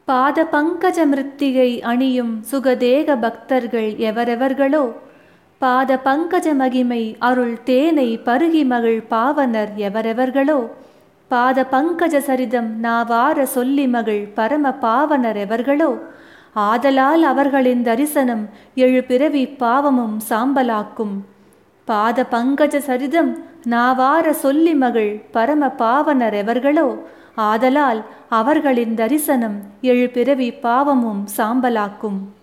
பாத பங்கஜ மிருத்திகை அணியும் சுகதேக பக்தர்கள் எவரெவர்களோ பாத பங்கஜ மகிமை அருள் தேனை பருகி மகிழ் பாவனர் எவரெவர்களோ பாத பங்கஜ சரிதம் நாவார சொல்லி மகிழ் பரம பாவனர் எவர்களோ ஆதலால் அவர்களின் தரிசனம் எழு பிறவி பாவமும் சாம்பலாக்கும் பாத பங்கஜ சரிதம் நாவார சொல்லி மகிழ் பரம பாவனர் எவர்களோ ஆதலால் அவர்களின் தரிசனம் எழு பிறவி பாவமும் சாம்பலாக்கும்